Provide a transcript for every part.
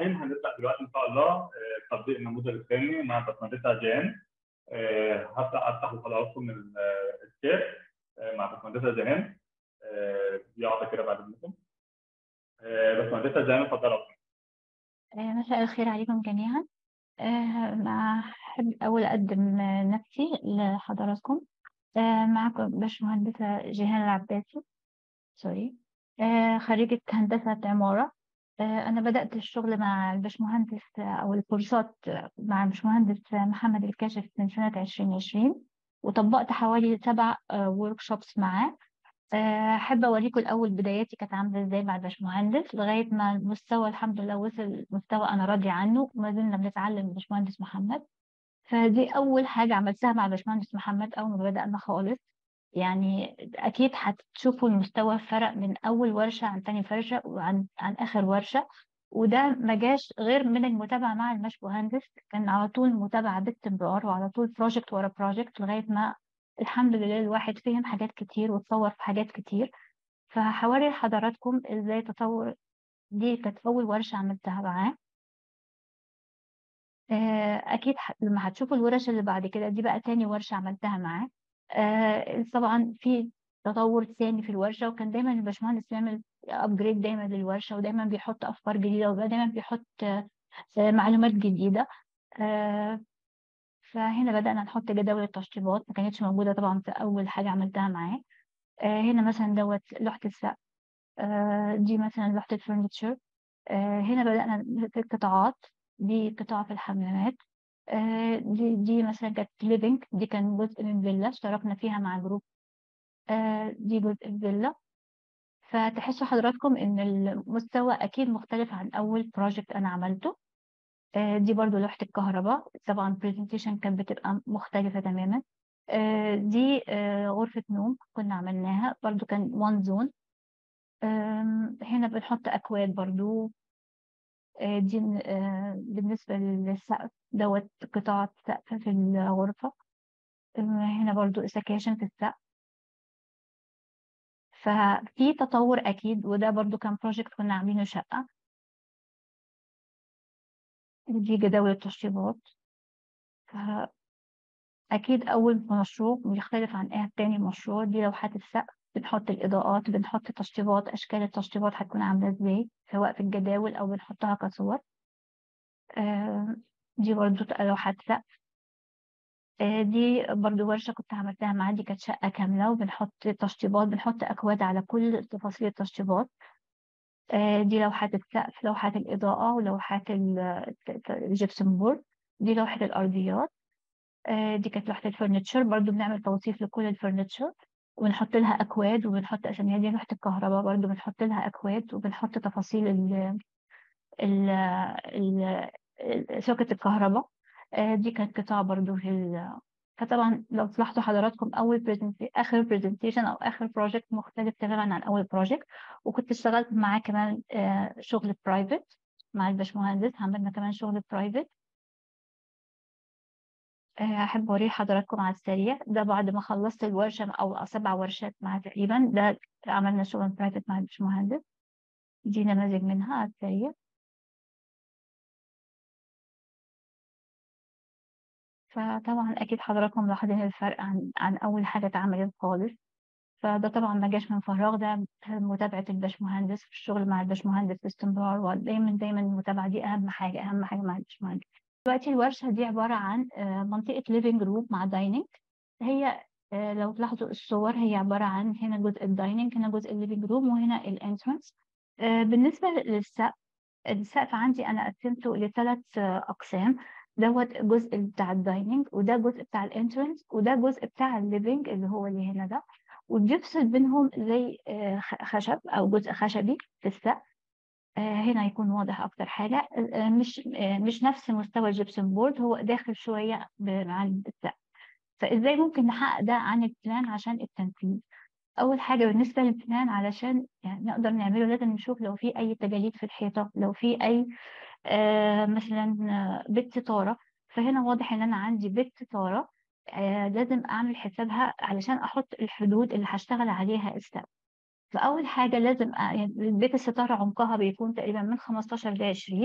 وبعدين هنبدا دلوقتي ان شاء الله آه، تطبيق النموذج الثاني مع باشمهندسه جيهان آه، هبدا افتح لحضراتكم ال- آه، الشات آه، مع باشمهندسه جيهان آه، دي واحده كده بعد اذنكم آه، باشمهندسه جيهان اتفضلي آه، مساء الخير عليكم جميعا آه، مع أحب أول أقدم آه، نفسي لحضراتكم آه، معكم باشمهندسة جيهان العباسي سوري آه، خريجة هندسة عمارة آه، أنا بدأت الشغل مع الباشمهندس آه، أو الكورسات آه، مع الباشمهندس آه، محمد الكاشف من سنة 2020 وطبقت حوالي سبع ورك شوبس معاه آه، أحب أوريكم الأول بداياتي كانت عاملة إزاي مع الباشمهندس لغاية ما المستوى الحمد لله وصل مستوى أنا راضية عنه وما زلنا بنتعلم من باشمهندس محمد فدي أول حاجة عملتها مع باشمهندس محمد أول ما بدأنا خالص يعني أكيد هتشوفوا المستوى فرق من أول ورشة عن تاني ورشة وعن عن آخر ورشة وده ما جاش غير من المتابعة مع الباشمهندس كان على طول متابعة باستمرار وعلى طول بروجكت ورا بروجكت لغاية ما الحمد لله الواحد فهم حاجات كتير واتطور في حاجات كتير فهوري لحضراتكم ازاي تطور دي كانت أول ورشة عملتها معاه آه، أكيد ح- لما هتشوفوا الورش اللي بعد كده دي بقى تاني ورشة عملتها معاه آه، طبعا في تطور ثاني في الورشة وكان دايما الباشمهندس بيعمل أبجريد دايما للورشة ودايما بيحط أفكار جديدة ودايما بيحط آه، آه، معلومات جديدة آه، فهنا بدأنا نحط جداول التشطيبات ما كانتش موجودة طبعا في أول حاجة عملتها معاه آه، هنا مثلا دوت لوحة السقف آه، دي مثلا لوحة الفurniture آه، هنا بدأنا في القطاعات دي قطاع في الحمامات آه، دي دي مثلا كانت ليفينج دي كان جزء من فيلا اشتركنا فيها مع جروب آه، دي جزء من فيلا فتحسوا حضراتكم ان المستوى اكيد مختلف عن اول بروجكت انا عملته آه، دي برضو لوحة الكهرباء طبعا برزنتيشن كانت بتبقى مختلفة تماما آه، دي آه، غرفة نوم كنا عملناها برضو كان وان زون هنا بنحط أكواد برضو آه، دي آه، بالنسبة للسقف دوت قطاع السقف في الغرفة آه، هنا برضو سكاشن في السقف ففي تطور أكيد وده برضو كان بروجكت كنا عاملينه شقة دي جداول التشطيبات فأكيد أول مشروع بيختلف عن إيه تاني مشروع دي لوحات السقف بنحط الإضاءات بنحط تشطيبات أشكال التشطيبات هتكون عاملة إزاي سواء في الجداول أو بنحطها كصور آه، دي برضو لوحات سقف آه، دي برضو ورشة كنت عملتها معاه دي كانت شقة كاملة وبنحط تشطيبات بنحط أكواد على كل تفاصيل التشطيبات آه، دي لوحات السقف لوحات الإضاءة ولوحات ال- الجبسون بورد دي لوحة الأرضيات آه، دي كانت لوحة الفurniture برضو بنعمل توصيف لكل الفurniture وبنحط لها أكواد وبنحط أساميها دي لوحة الكهرباء برضو بنحط لها أكواد وبنحط تفاصيل ال ال ال سوكت الكهرباء آه، دي كانت قطاع برضو في ال... فطبعا لو تلاحظوا حضراتكم أول برزنتي آخر برزنتيشن أو آخر بروجكت مختلف تماما عن أول بروجكت وكنت اشتغلت معاه كمان آه، شغل برايفت مع الباشمهندس عملنا كمان شغل برايفت أحب أوريه حضراتكم على السريع ده بعد ما خلصت الورشة أو سبع ورشات معاه تقريبا ده عملنا شغل برايفت مع الباشمهندس دي نماذج منها على السريع فطبعا أكيد حضراتكم ملاحظين الفرق عن عن أول حاجة اتعملت خالص فده طبعا ما جاش من فراغ ده متابعة الباشمهندس في الشغل مع الباشمهندس باستمرار ودايما دايما المتابعة دي أهم حاجة أهم حاجة مع الباشمهندس دلوقتي الورشة دي عبارة عن آه، منطقة ليفينج روم مع دايننج هي آه، لو تلاحظوا الصور هي عبارة عن هنا جزء الدايننج هنا جزء الليفينج روم وهنا الانترنس بالنسبة للسقف السقف عندي أنا قسمته لثلاث أقسام دوت جزء بتاع الدايننج وده جزء بتاع الانترنس وده جزء بتاع الليفينج اللي هو اللي هنا ده وبيفصل بينهم زي آه، خ- خشب أو جزء خشبي في السقف آه، هنا يكون واضح أكتر حاجة آه، مش آه، مش نفس مستوى الجبسون بورد هو داخل شوية ب- مع السقف فإزاي ممكن نحقق ده عن البلان عشان التنفيذ أول حاجة بالنسبة للبلان علشان يعني نقدر نعمله لازم نشوف لو في أي تجاعيد في الحيطة لو في أي آه مثلا آه، بيت ستارة فهنا واضح إن أنا عندي بيت ستارة آه لازم أعمل حسابها علشان أحط الحدود اللي هشتغل عليها السقف فأول حاجة لازم أ- يعني بيت الستارة عمقها بيكون تقريبا من 15 ل 20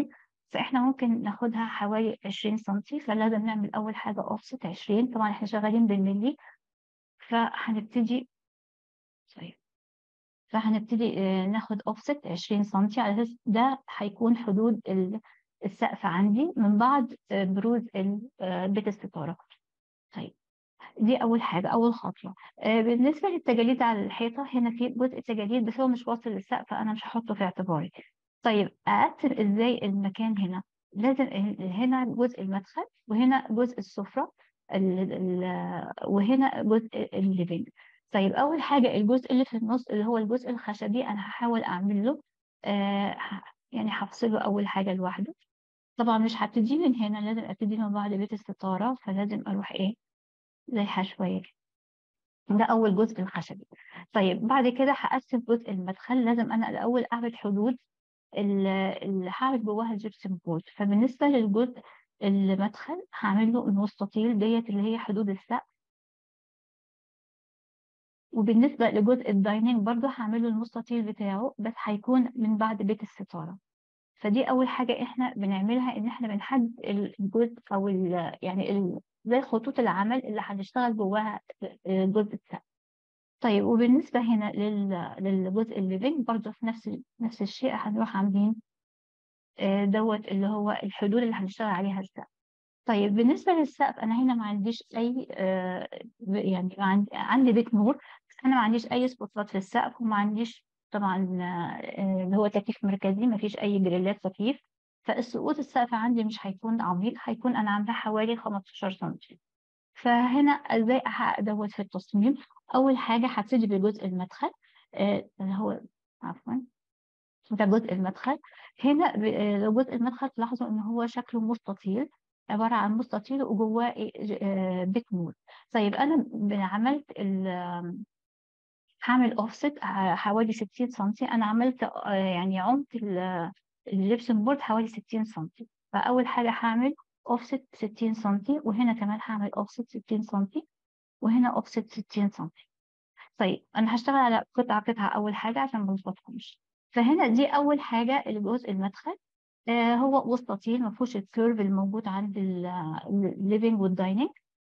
فاحنا ممكن ناخدها حوالي 20 سنتي فلازم نعمل اول حاجه اوفست 20 طبعا احنا شغالين بالملي فهنبتدي طيب فهنبتدي آه، ناخد اوفست 20 سنتي على اساس ده هيكون حدود ال- السقف عندي من بعد آه، بروز ال- آه، بيت الستاره طيب دي أول حاجة أول خطوة آه، بالنسبة للتجاليد على الحيطة هنا في جزء تجاليد بس هو مش واصل للسقف فأنا مش هحطه في اعتباري طيب أقسم إزاي المكان هنا لازم ال- هنا جزء المدخل وهنا جزء السفرة ال- ال- وهنا جزء الليفينج طيب أول حاجة الجزء اللي في النص اللي هو الجزء الخشبي أنا هحاول أعمل له آه، ه- يعني هفصله أول حاجة لوحده طبعا مش هبتدي من هنا لازم ابتدي من بعد بيت الستارة فلازم اروح ايه زي حشوية كده. ده أول جزء الخشبي طيب بعد كده هقسم جزء المدخل لازم أنا الأول أعمل حدود ال- اللي هعمل جواها الجبسن بورد فبالنسبة للجزء المدخل هعمل له المستطيل ديت اللي هي حدود السقف وبالنسبة لجزء الدايننج برضو هعمل له المستطيل بتاعه بس هيكون من بعد بيت الستارة فدي أول حاجة إحنا بنعملها إن إحنا بنحدد الجزء أو ال يعني ال زي خطوط العمل اللي هنشتغل جواها جزء السقف طيب وبالنسبة هنا لل- للجزء الليفينج برضه في نفس نفس الشيء هنروح عاملين آه، دوت اللي هو الحدود اللي هنشتغل عليها السقف طيب بالنسبة للسقف أنا هنا ما عنديش أي آه، ب- يعني ما عندي, عندي بيت نور بس أنا ما عنديش أي سبوتات في السقف وما عنديش طبعا آه، اللي هو تكييف مركزي ما فيش أي جريلات تكييف فالسقوط السقف عندي مش هيكون عميق هيكون أنا عاملاه حوالي 15 سنتي فهنا ازاي احقق دوت في التصميم اول حاجه هبتدي بجزء المدخل آه، اللي هو عفوا ده جزء المدخل هنا ب- آه، جزء المدخل تلاحظوا ان هو شكله مستطيل عباره عن مستطيل وجواه إيه؟ ج- آه، بيت نور طيب انا ب- عملت ال آم، هعمل اوفست حوالي 60 سنتي انا عملت آه، يعني عمق ال- الجبسن بورد حوالي 60 سنتي فاول حاجه هعمل اوفست 60 سنتي وهنا كمان هعمل اوفست 60 سنتي وهنا اوفست 60 سنتي طيب انا هشتغل على قطعه قطعه اول حاجه عشان ما نلخبطهمش فهنا دي اول حاجه الجزء المدخل آه هو مستطيل ما فيهوش الكيرف الموجود عند الليفينج والدايننج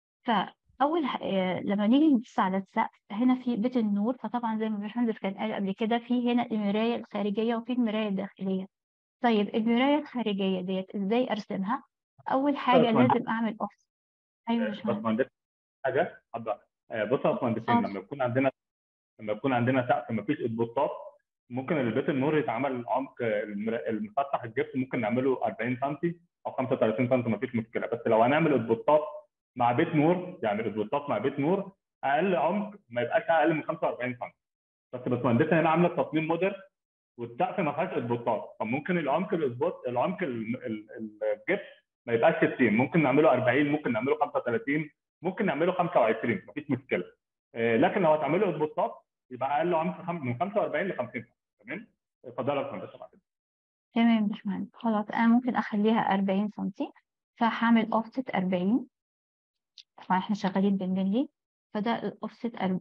فاول ح- آه لما نيجي نبص على السقف هنا في بيت النور فطبعا زي ما الباشمهندس كان قال قبل كده في هنا المرايه الخارجيه وفي المرايه الداخليه طيب المرايه الخارجيه ديت ازاي ارسمها اول حاجه باشمهندس. لازم اعمل اوفست ايوه يا باشمهندس باشمهندس حاجه حابه آه، بص يا باشمهندسين آه. لما يكون عندنا لما يكون عندنا سقف ما فيش اسبوتات ممكن البيت النور يتعمل عمق المر- المسطح الجبس ممكن نعمله 40 سم او 35 سم ما فيش مشكله بس لو هنعمل اسبوتات مع بيت نور يعني اسبوتات مع بيت نور اقل عمق ما يبقاش اقل من 45 سم بس باشمهندسه هنا عامله تصميم موديل والسقف ما فيهاش اسبوتات فممكن العمق الاسبوت العمق ال- ال- الجبس ما يبقاش 60 ممكن نعمله 40 ممكن نعمله 35 ممكن نعمله 25 مفيش مشكله آه، لكن لو هتعمله اسبوتات يبقى اقل عمق خم- من 45 ل 50 تمام اتفضل يا باشمهندس بعد كده. تمام يا باشمهندس خلاص انا ممكن اخليها 40 سنتي فهعمل اوفست 40 طبعا احنا شغالين بالملي فده الاوفست 40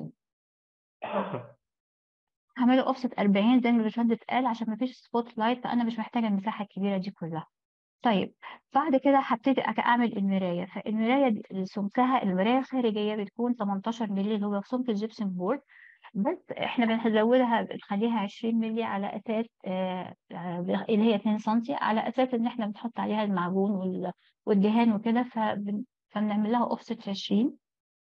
هعمله اوفست 40 زي ما الباشمهندس قال عشان مفيش سبوت لايت فانا مش محتاجه المساحه الكبيره دي كلها طيب بعد كده هبتدي أك- اعمل المرايه فالمرايه دي اللي سمكها المرايه الخارجيه بتكون 18 مللي اللي هو سمك الجبسن بورد بس احنا بنزودها بنخليها 20 مللي على اساس آه، آه، اللي هي 2 سم على اساس ان احنا بنحط عليها المعجون وال- والدهان وكده فبن- فبنعمل لها اوفست 20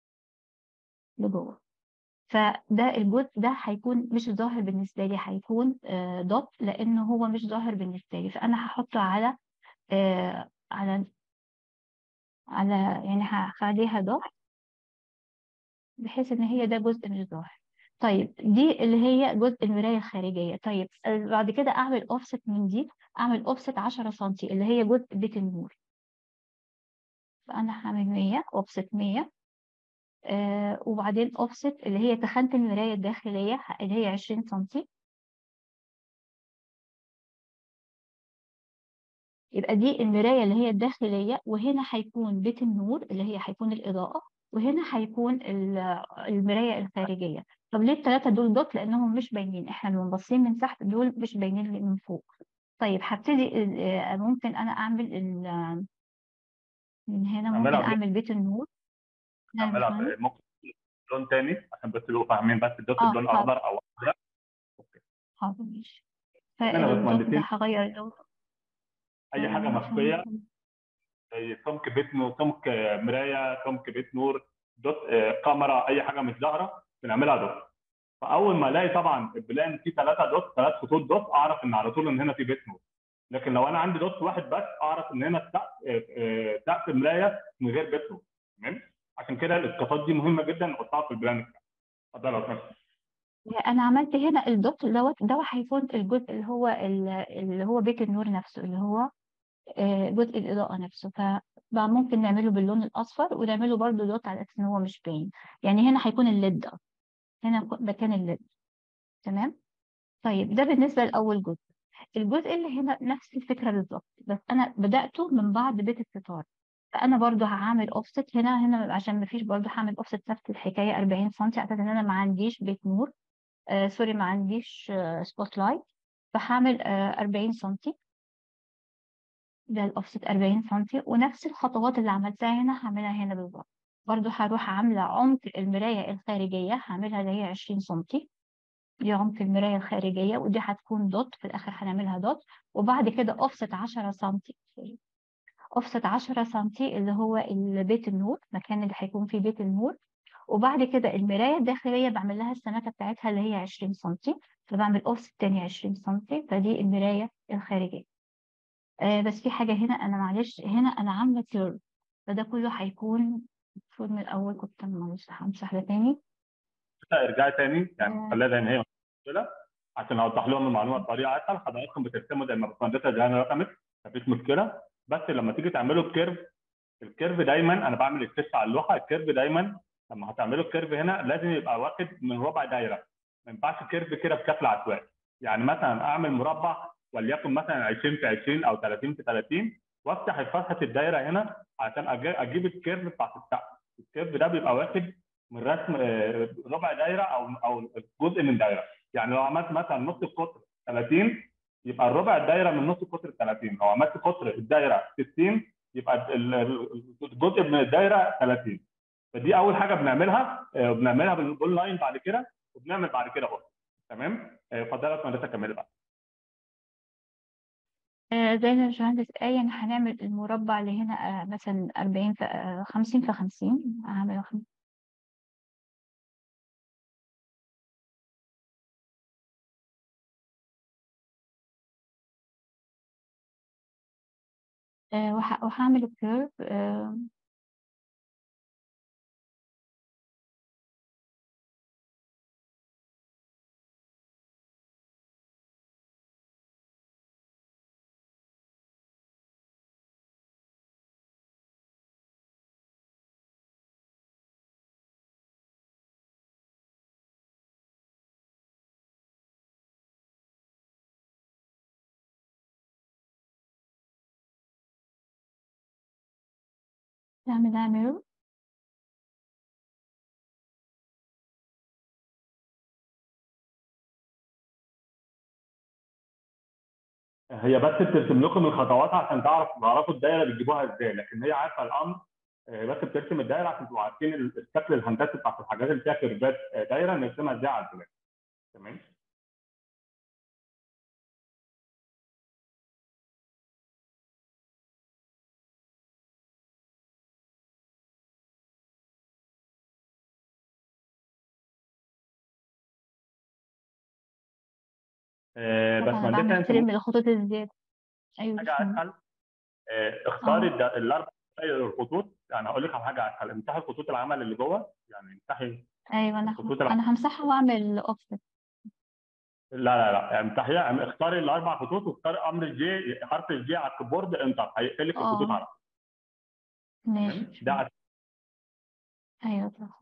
لجوه فده الجزء ده هيكون مش ظاهر بالنسبه لي هيكون آه، دوت لانه هو مش ظاهر بالنسبه لي فانا هحطه على آه، على على يعني هخليها دوت بحيث ان هي ده جزء مش ظاهر طيب دي اللي هي جزء المرايه الخارجيه طيب آه، بعد كده اعمل اوفست من دي اعمل اوفست 10 سم اللي هي جزء بيت النور فانا هعمل 100 اوفست 100 آه وبعدين اوفست اللي هي تخانه المرايه الداخليه اللي هي 20 سم يبقى دي المرايه اللي هي الداخليه وهنا هيكون بيت النور اللي هي هيكون الاضاءه وهنا هيكون ال- المرايه الخارجيه طب ليه الثلاثه دول دوت لانهم مش باينين احنا لما باصين من تحت دول مش باينين من فوق طيب هبتدي ال- آه، ممكن انا اعمل ال- من هنا ممكن نعملها بإيه؟ اعمل بيت النور نعم يا نعملها باشمهندس. ب- ممكن لون تاني عشان بس تبقوا فاهمين بس الدوت آه، اللون حاضر. اخضر او ازرق حاضر ماشي أنا فالدوت ده باشمهندسين. هغير اللون اي حاجه آه، مخفيه زي سمك بيت نور سمك مرايه سمك بيت نور دوت آه، كاميرا اي حاجه مش ظاهره بنعملها دوت فاول ما الاقي طبعا البلان فيه ثلاثه دوت ثلاث خطوط دوت اعرف ان على طول ان هنا في بيت نور لكن لو انا عندي دوت واحد بس اعرف ان هنا السقف آه، آه، سقف مرايه من غير بيت نور تمام عشان كده الاسقاطات دي مهمه جدا نحطها في البلان بتاعك. اتفضل يا استاذ انا عملت هنا الدوت دوت ده هيكون الجزء اللي هو ال- اللي هو بيت النور نفسه اللي هو آه، جزء الاضاءه نفسه فبقى ممكن نعمله باللون الاصفر ونعمله برضو دوت على اساس ان هو مش باين يعني هنا هيكون الليد ده هنا ك- مكان الليد تمام طيب ده بالنسبه لاول جزء الجزء اللي هنا نفس الفكره بالظبط بس انا بداته من بعد بيت الستار فانا برضو هعمل اوفست هنا هنا عشان ما فيش برضو هعمل اوفست نفس الحكايه 40 سم على اساس ان انا ما عنديش بيت نور آه سوري ما عنديش آه سبوت لايت فهعمل آه 40 سم ده الاوفست 40 سم ونفس الخطوات اللي عملتها هنا هعملها هنا بالظبط برضو هروح عامله عمق المرايه الخارجيه هعملها اللي هي 20 سم دي عمق المرايه الخارجيه ودي هتكون دوت في الاخر هنعملها دوت وبعد كده اوفست 10 سم اوفست 10 سم اللي هو ال- بيت النور مكان اللي هيكون فيه بيت النور وبعد كده المرايه الداخليه بعمل لها السمكه بتاعتها اللي هي 20 سم فبعمل اوفست تاني 20 سم فدي المرايه الخارجيه آه بس في حاجه هنا انا معلش هنا انا عامله كيرف فده كله هيكون المفروض من الاول كنت معلش همسح ده تاني ارجعي تاني يعني آه. خليها زي ما هي مشكله عشان اوضح لهم المعلومه بطريقه اسهل حضراتكم بترسموا زي ما باشمهندسه جانا رقمت مفيش مشكله بس لما تيجي تعملوا الكيرف الكيرف دايما انا بعمل سكتش على اللوحه الكيرف دايما لما هتعملوا الكيرف هنا لازم يبقى واخد من ربع دايره ما ينفعش كيرف كده بشكل عشوائي يعني مثلا اعمل مربع وليكن مثلا 20 في 20 او 30 في 30 وافتح فتحه الدايره هنا عشان أجي- اجيب الكيرف بتاعت السقف الكيرف ده بيبقى واخد من رسم آه، ربع دايره او او جزء من دايره يعني لو عملت مثلا نص القطر 30 يبقى الربع الدايره من نص القطر 30 لو عملت قطر الدايره 60 يبقى ال- ال- الجزء من الدايره 30 فدي اول حاجه بنعملها آه، وبنعملها بالاونلاين بعد كده وبنعمل بعد كده بص تمام آه، اتفضلي يا باشمهندسه كملي بقى آه زي ما الباشمهندس قال يعني هنعمل المربع اللي هنا آه مثلا 40 في آه 50 في 50 هعمله خم- آه وح- وهعمل الكيرف آه نعمل نعمله هي بس بترسم لكم الخطوات عشان تعرف تعرفوا الدايره بتجيبوها ازاي لكن هي عارفه الامر آه، بس بترسم الدايره عشان تبقوا عارفين ال- الشكل الهندسي بتاعت الحاجات اللي فيها كيرفات آه، دايره نرسمها ازاي على البلان تمام آه، طبعا انا باشمهندسه بعمل انت ترم للخطوط الزيادة ايوه حاجه باشمهندس. اسهل آه، اختاري آه. الد- الاربع الخطوط يعني هقول لك على حاجه اسهل امسحي خطوط العمل اللي جوه يعني امسحي ايوه انا الخطوط الع- انا همسحها واعمل اوفست لا لا لا يعني امسحيها يعني اختاري الاربع خطوط واختاري امر الجي حرف الجي على الكيبورد انتر هيقفل لك آه. الخطوط على طول. ماشي تمام؟ ده عشان ايوه صح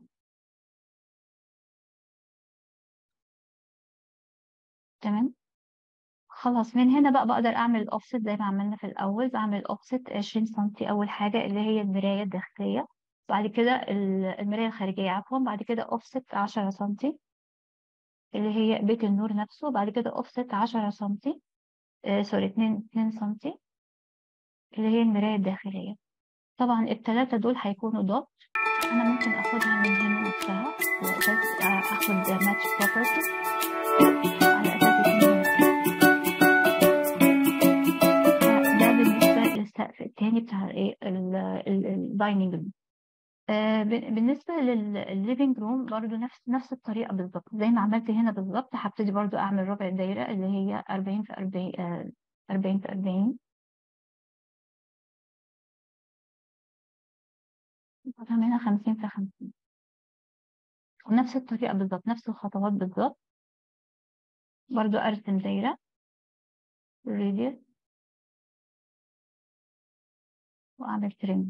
تمام خلاص من هنا بقى بقدر اعمل الاوفست زي ما عملنا في الاول بعمل اوفست 20 سم اول حاجه اللي هي المرايه الداخليه بعد كده ال- المرايه الخارجيه عفوا بعد كده اوفست 10 سم اللي هي بيت النور نفسه بعد كده اوفست 10 سم آه سوري 2 2 سنتي اللي هي المراية الداخلية طبعا التلاتة دول هيكونوا دوت أنا ممكن أخدها من هنا نفسها وأساس أخد ماتش بروبرتي على أساس اتنين ده بالنسبة للسقف التاني بتاع الايه الدايننج روم آه بالنسبة للليفينج روم برضو نفس نفس الطريقة بالظبط زي ما عملت هنا بالظبط هبتدي برضو أعمل ربع دايرة اللي هي 40 في 40 آه 40 في 40 هنا 50 في 50 ونفس الطريقة بالظبط نفس الخطوات بالظبط برضو أرسم دايرة راديوس وأعمل تريم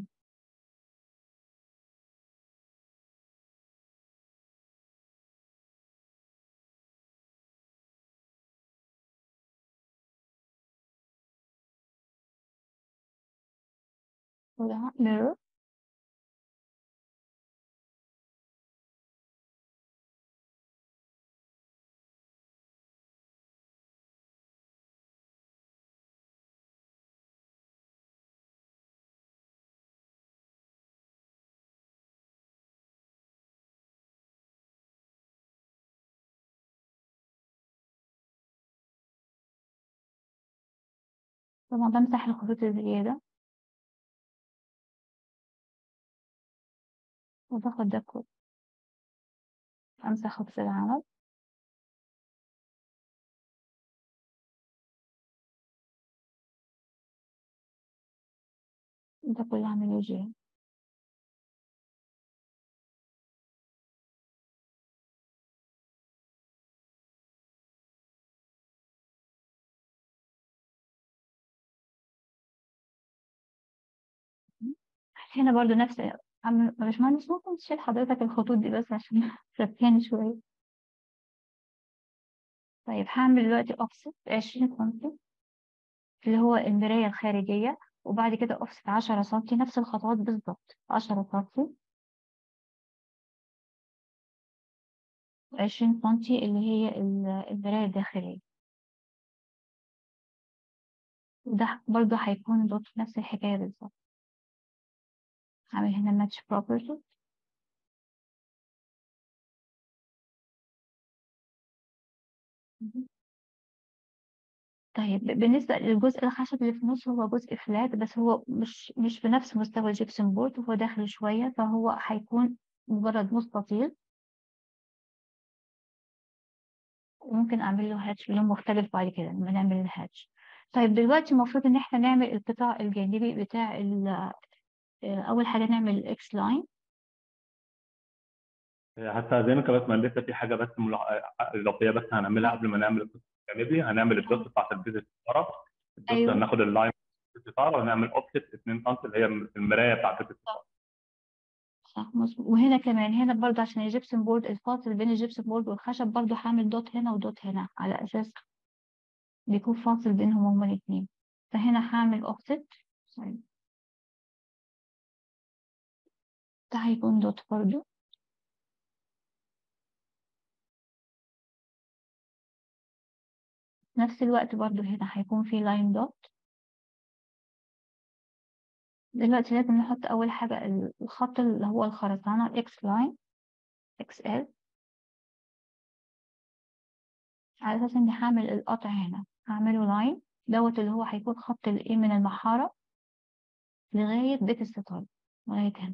وده mirror طبعا بمسح الخطوط الزيادة وباخد ده كله أمسح خطوط العمل ده كله أعمله جي هنا برضو نفس عم باشمهندس ممكن تشيل حضرتك الخطوط دي بس عشان ركاني شوية طيب هعمل دلوقتي اوفست 20 سنتي اللي هو المراية الخارجية وبعد كده اوفست 10 سنتي نفس الخطوات بالظبط 10 سنتي 20 سنتي اللي هي المراية الداخلية وده برضه هيكون دوت نفس الحكاية بالظبط هعمل هنا ماتش بروبرتي طيب بالنسبة للجزء الخشب اللي في النص هو جزء فلات بس هو مش مش بنفس مستوى الجبسون بورد هو داخل شوية فهو هيكون مجرد مستطيل وممكن أعمل له هاتش بلون مختلف بعد كده لما نعمل الهاتش طيب دلوقتي المفروض إن إحنا نعمل القطاع الجانبي بتاع أول حاجة نعمل الإكس لاين حتى زي ما كانت مهندسه في حاجه بس ملع... اضافيه بس هنعملها قبل ما نعمل القسم الجانبي هنعمل الدوت بتاعت الفيزيت الطرف الدوت أيوة. هناخد اللاين الستاره ونعمل اوفست 2 سم اللي هي المرايه بتاعت الستاره صح مظبوط وهنا كمان هنا برضه عشان الجبسون بورد الفاصل بين الجبسون بورد والخشب برضه هعمل دوت هنا ودوت هنا على أساس بيكون فاصل بينهم هما الاتنين فهنا هعمل اوفست ده هيكون دوت برضه نفس الوقت برضو هنا هيكون في لاين دوت دلوقتي لازم نحط أول حاجة الخط اللي هو الخرسانة الإكس لاين إكس إل على أساس إني هعمل القطع هنا هعمله لاين دوت اللي هو هيكون خط الإيه من المحارة لغاية بيت الستارة لغاية هنا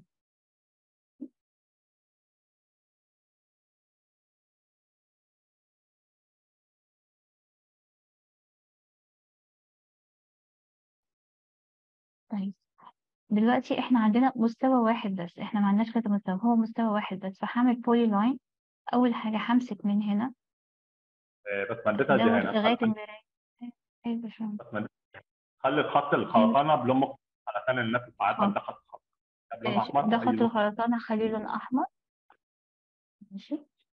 طيب دلوقتي احنا عندنا مستوى واحد بس احنا ما عندناش كذا مستوى هو مستوى واحد بس فهعمل بولي لاين اول حاجه همسك من هنا آه، بس مهندسه دي دوت هنا لغايه المرايه ايوه باشمهندس بس مهندسة، خلي الخط الخرسانه بلون مختلف علشان الناس تبقى عارفه آه. ده خط خط بلون ماشي احمر ده أي خط لون. الخرسانه هخليه لون احمر ماشي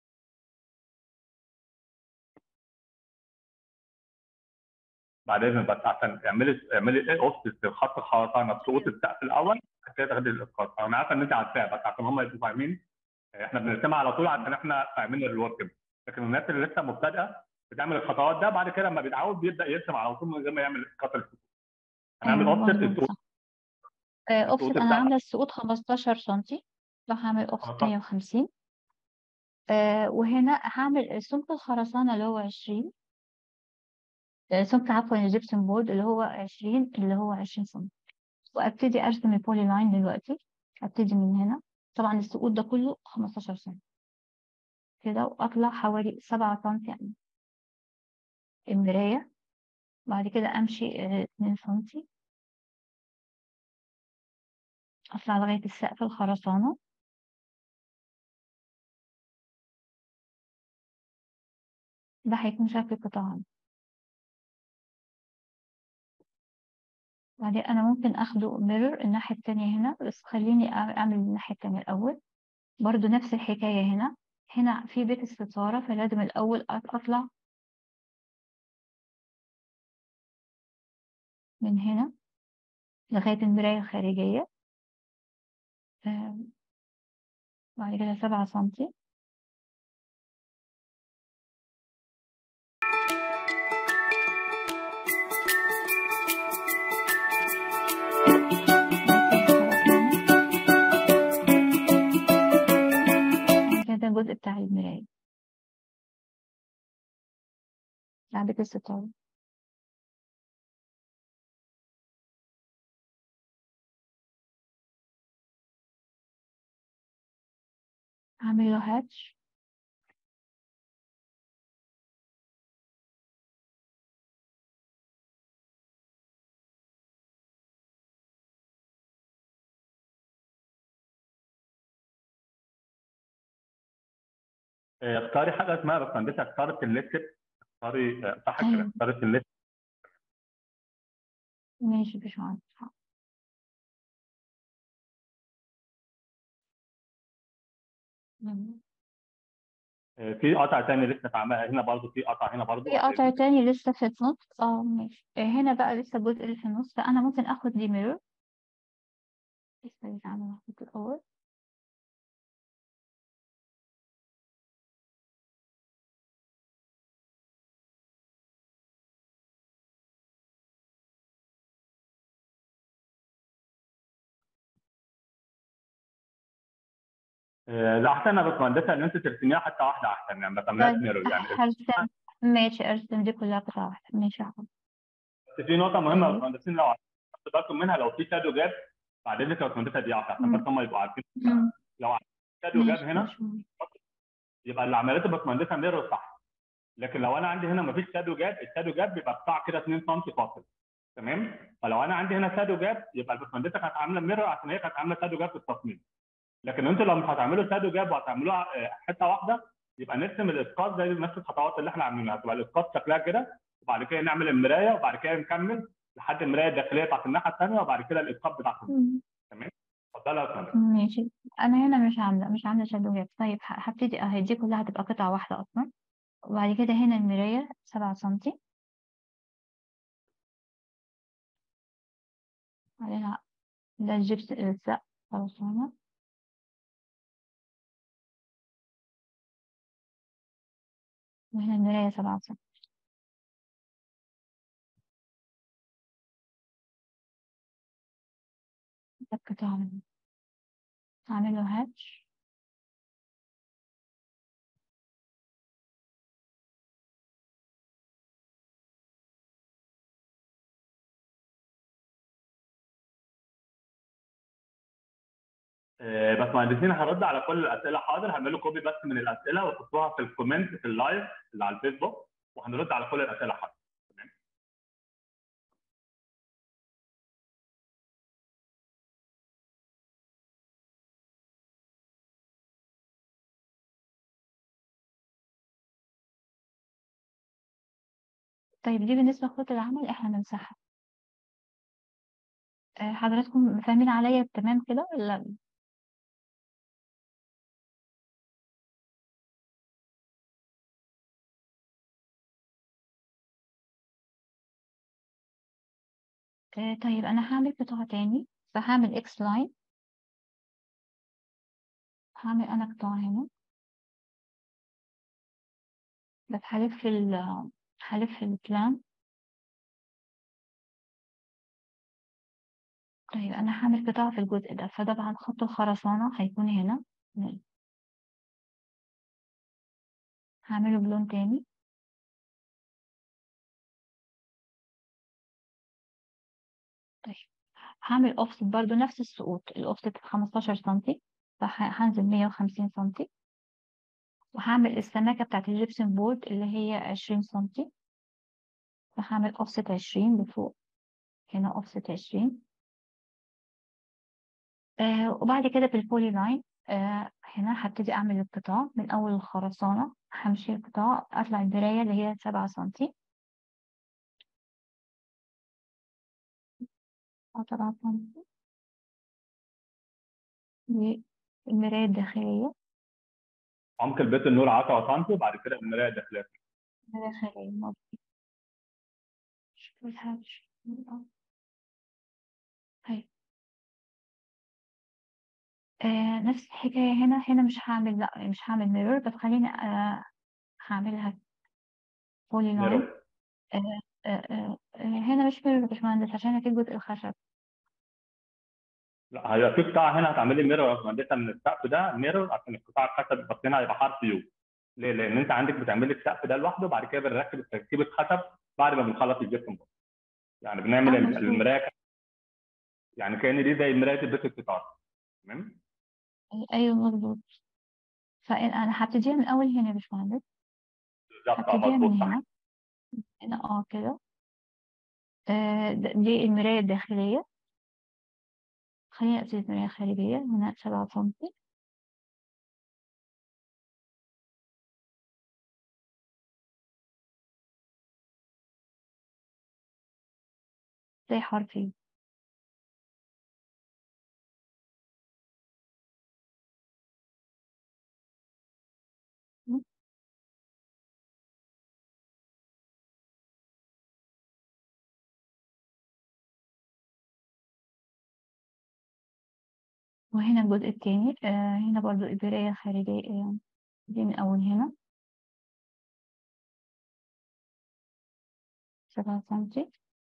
بعدين بس عشان اعملي اعملي ايه اوفست خط الخرسانه بصوت السقف الاول بعد كده تاخدي الاسقاط انا عارفه ان انت عارفاها بس عشان هم يبقوا فاهمين احنا بنرسمها على طول عشان احنا فاهمين الورك لكن الناس اللي لسه مبتدئه بتعمل الخطوات ده بعد كده لما بيتعود بيبدا يرسم على طول من غير ما يعمل اسقاط السقوط هنعمل ايوه اوفست مظبوط السقوط صح آه، السقوط اوفست انا بتاعها عامله السقوط 15 سنتي راح اعمل اوفست 15 150 آه وهنا هعمل سمك الخرسانه اللي هو 20 آه، سمك عفوا الجبسون بورد اللي هو 20 اللي هو 20 سم وابتدي ارسم البولي لاين دلوقتي ابتدي من هنا طبعا السقوط ده كله 15 سم كده واطلع حوالي 7 سم يعني المرايه بعد كده امشي آه، 2 سم اطلع لغايه السقف الخرسانه ده هيكون شكل قطاع بعدين انا ممكن اخده ميرور الناحيه التانية هنا بس خليني اعمل الناحيه التانية الاول برضو نفس الحكايه هنا هنا في بيت الستاره فلازم الاول أط- اطلع من هنا لغايه المرايه الخارجيه آم، بعد كده سبعة سنتي بعد كده ده الجزء بتاع المرايه بتاع بيت الستاره هعمل له هاتش آه، اختاري حاجه اسمها باشمهندسه اختارت الليست اختاري آه، صح كده ايوه اختارت الليست ماشي باشمهندس مم. آه، في قطع تاني لسه اتعمل هنا برضو في قطع هنا برضو في قطع تاني لسه في النص اه ماشي آه، هنا بقى لسه الجزء اللي في النص فانا ممكن اخد دي ميرور لسه بيتعمل محطوط الاول آه، لا احسن يا باشمهندسه ان انت ترسميها حتى واحده احسن يعني ما تعملهاش طيب ميرور يعني هرسم ماشي ارسم دي كلها قطع واحدة ماشي يا حبيبي بس في نقطه مهمه يا طيب باشمهندسين لو خدتوا بالكم منها لو في شادو جاب بعد اذنك يا باشمهندسه دي عشان مم. بس هم يبقوا عارفين مم. لو عندك شادو جاب ماشي هنا ماشي يبقى اللي عملته باشمهندسه ميرور صح لكن لو انا عندي هنا ما فيش شادو جاب الشادو جاب بيبقى قطاع كده 2 سم فاصل تمام فلو انا عندي هنا شادو جاب يبقى الباشمهندسه كانت عامله ميرور عشان هي كانت عامله شادو جاب في التصميم لكن انتوا لو مش هتعملوا شادو جاب وهتعملوها آه، حته واحده يبقى نرسم الاسقاط زي نفس الخطوات اللي احنا عاملينها تبقى الاسقاط شكلها كده وبعد كده نعمل المرايه وبعد كده نكمل لحد المرايه الداخليه بتاعت الناحيه الثانيه وبعد كده الاسقاط بتاعت مم. تمام اتفضلي يا فندم ماشي انا هنا مش عامله مش عامله شادو جاب طيب ه- هبتدي اهي دي كلها هتبقى قطعه واحده اصلا وبعد كده هنا المرايه سبعة سنتي عليها ده الجبس السقف خرسانة وهنا المراية سبعة سنتي ده القطاع منه هعمل له هاتش آه، باشمهندسين هرد على كل الاسئله حاضر هعمل كوبي بس من الاسئله وتحطوها في الكومنت في اللايف اللي على الفيسبوك وهنرد على كل الاسئله حاضر تمام طيب دي بالنسبة لخطوط العمل احنا نمسحها آه، حضراتكم فاهمين عليا تمام كده ولا آه، طيب انا هعمل قطاع تاني فهعمل اكس لاين هعمل انا قطاع هنا بس هلف ال هلف البلان طيب أنا هعمل قطاع في الجزء ده فطبعا خط الخرسانة هيكون هنا هعمله بلون تاني طيب هعمل اوفست برضو نفس السقوط الاوفست 15 سنتي فهنزل 150 سنتي وهعمل السماكة بتاعت الجبسن بورد اللي هي 20 سنتي فهعمل اوفست 20 لفوق هنا اوفست 20 آه وبعد كده بالبولي لاين آه هنا هبتدي اعمل القطاع من اول الخرسانة همشي القطاع اطلع الدراية اللي هي 7 سنتي سبعة سنتي والمراية الداخلية عمق البيت النور 10 سم وبعد كده المرايه الداخليه المراية الداخلية مظبوط شوف الحاجة هاي آه نفس الحكاية هنا هنا مش هعمل لا مش هعمل ميرور بس خليني آه هعملها بولي لاين ميرور آه آه آه آه، هنا مش ميرور يا باشمهندس عشان في جزء الخشب لا هي في قطاع هنا هتعملي ميرور يا باشمهندسه من السقف ده ميرور عشان القطاع الخشب بس هنا هيبقى حرف يو ليه؟ لان انت عندك بتعملي السقف ده لوحده وبعد كده بنركب تركيب الخشب بعد ما بنخلص الجبسن بورد يعني بنعمل آه، مظبوط. المرايه يعني كان دي زي مرايه البيت القطار تمام؟ ايوه مظبوط فانا هبتديها من اول هنا يا باشمهندس بالظبط اه هبتديها من مظبوط صح هنا هنا اه كده آه ده- دي المراية الداخلية خلينا نبتدي المراية الخارجية هنا سبعة سنتي زي حرفين وهنا الجزء التاني آه هنا برضو المراية الخارجية آه دي من أول هنا سبعة سنتي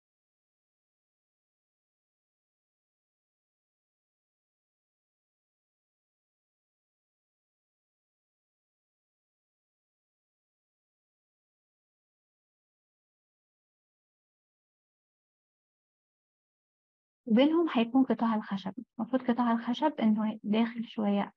وبينهم هيكون قطاع الخشب المفروض قطاع الخشب إنه داخل شوية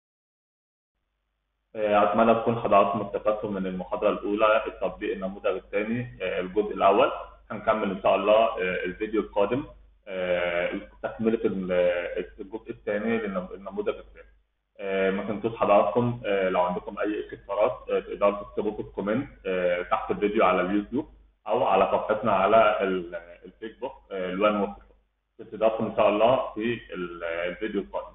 آه، أتمنى تكون حضراتكم استفدتم من المحاضرة الأولى التطبيق النموذج الثاني آه، الجزء الأول هنكمل إن شاء الله آه، الفيديو القادم آه، تكملة ال- الجزء الثاني للنموذج الثاني آه، ما تنسوش حضراتكم آه، لو عندكم أي استفسارات آه، تقدروا تكتبوا في الكومنت آه، تحت الفيديو على اليوتيوب أو على صفحتنا على ال- الفيسبوك آه، الوان وصفة استضافكم إن شاء الله في ال- الفيديو القادم